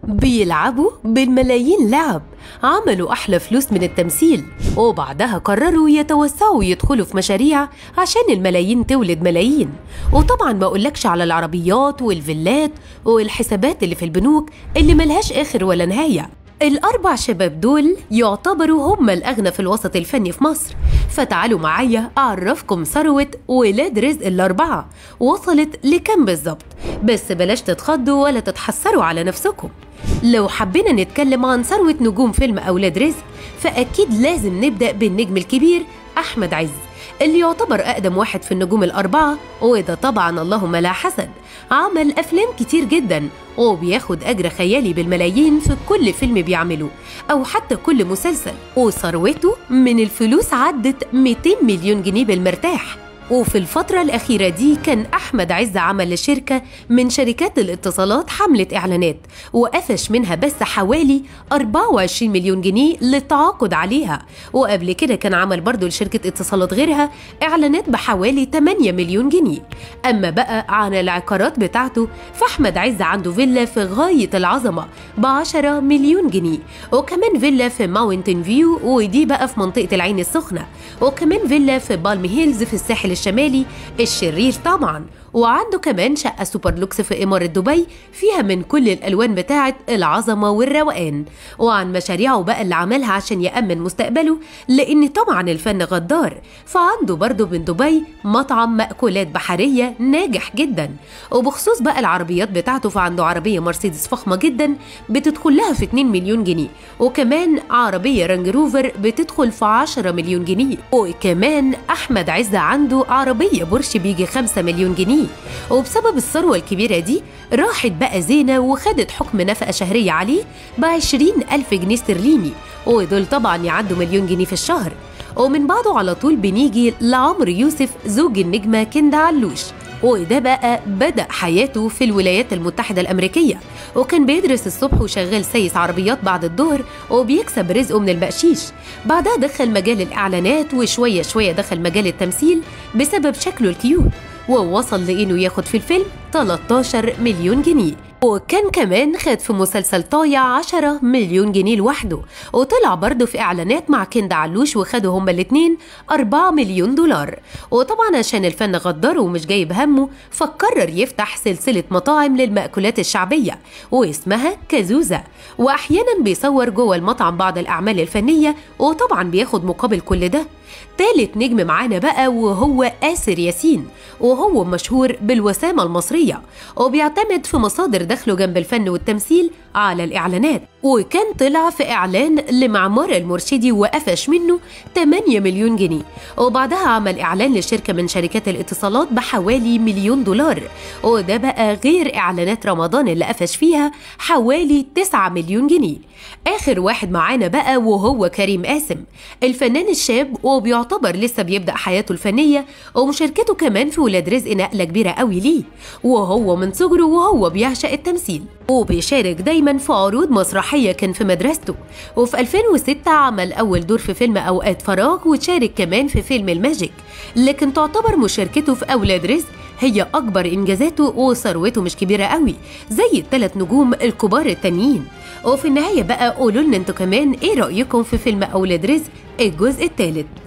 بيلعبوا بالملايين لعب عملوا أحلى فلوس من التمثيل وبعدها قرروا يتوسعوا ويدخلوا في مشاريع عشان الملايين تولد ملايين وطبعا ما أقولكش على العربيات والفيلات والحسابات اللي في البنوك اللي ملهاش آخر ولا نهاية الأربع شباب دول يعتبروا هم الأغنى في الوسط الفني في مصر فتعالوا معايا أعرفكم ثروة ولاد رزق الأربعة وصلت لكام بالظبط بس بلاش تتخضوا ولا تتحسروا على نفسكم لو حبينا نتكلم عن ثروة نجوم فيلم أولاد رزق فأكيد لازم نبدأ بالنجم الكبير أحمد عز اللي يعتبر أقدم واحد في النجوم الأربعة وده طبعا اللهم لا حسد عمل أفلام كتير جدا وبياخد أجر خيالي بالملايين في كل فيلم بيعمله أو حتى كل مسلسل وثروته من الفلوس عدت 200 مليون جنيه بالمرتاح وفي الفترة الأخيرة دي كان أحمد عز عمل لشركة من شركات الاتصالات حملة إعلانات وقفش منها بس حوالي 24 مليون جنيه للتعاقد عليها وقبل كده كان عمل برضه لشركة اتصالات غيرها إعلانات بحوالي 8 مليون جنيه أما بقى عن العقارات بتاعته فأحمد عز عنده فيلا في غاية العظمة ب 10 مليون جنيه وكمان فيلا في ماونتن فيو ودي بقى في منطقة العين السخنة وكمان فيلا في بالم هيلز في الساحل الشمالي الشرير طبعا وعنده كمان شقة سوبر لوكس في إمارة دبي فيها من كل الألوان بتاعة العظمة والروقان وعن مشاريعه بقى اللي عملها عشان يأمن مستقبله لأن طبعا الفن غدار فعنده برضه من دبي مطعم مأكولات بحرية ناجح جدا وبخصوص بقى العربيات بتاعته فعنده عربية مرسيدس فخمة جدا بتدخل لها في 2 مليون جنيه وكمان عربية رانج روفر بتدخل في 10 مليون جنيه وكمان أحمد عز عنده عربية بورش بيجي 5 مليون جنيه وبسبب الثروة الكبيرة دي راحت بقى زينة وخدت حكم نفقة شهرية عليه بعشرين ألف جنيه استرليني ودول طبعا يعدوا مليون جنيه في الشهر ومن بعده على طول بنيجي لعمرو يوسف زوج النجمة كندا علوش وده بقى بدأ حياته في الولايات المتحدة الأمريكية وكان بيدرس الصبح وشغال سايس عربيات بعد الظهر وبيكسب رزقه من البقشيش بعدها دخل مجال الإعلانات وشوية شوية دخل مجال التمثيل بسبب شكله الكيوت ووصل لإنه ياخد في الفيلم 13 مليون جنيه وكان كمان خد في مسلسل طايع 10 مليون جنيه لوحده وطلع برضه في اعلانات مع كندا علوش وخدوا هما الاتنين 4 مليون دولار وطبعا عشان الفن غدار ومش جايب همه فقرر يفتح سلسلة مطاعم للمأكولات الشعبية واسمها كازوزة واحيانا بيصور جوه المطعم بعض الاعمال الفنية وطبعا بياخد مقابل كل ده تالت نجم معانا بقى وهو آسر ياسين وهو مشهور بالوسامة المصرية وبيعتمد في مصادر دخله جنب الفن والتمثيل على الإعلانات وكان طلع في إعلان لمعمار المرشدي وقفش منه 8 مليون جنيه وبعدها عمل إعلان لشركة من شركات الاتصالات بحوالي مليون دولار وده بقى غير إعلانات رمضان اللي قفش فيها حوالي 9 مليون جنيه آخر واحد معانا بقى وهو كريم قاسم الفنان الشاب وبيعتبر لسه بيبدأ حياته الفنية ومشاركته كمان في ولاد رزق نقلة كبيرة قوي ليه وهو من صغره وهو بيعشق التمثيل وبيشارك دايما في عروض مسرحية كان في مدرسته وفي 2006 عمل أول دور في فيلم أوقات فراغ وشارك كمان في فيلم الماجيك لكن تعتبر مشاركته في أولاد رزق هي أكبر إنجازاته وثروته مش كبيرة قوي زي الثلاث نجوم الكبار التانيين وفي النهاية بقى قولوا لنا انتوا كمان ايه رأيكم في فيلم أولاد رزق الجزء الثالث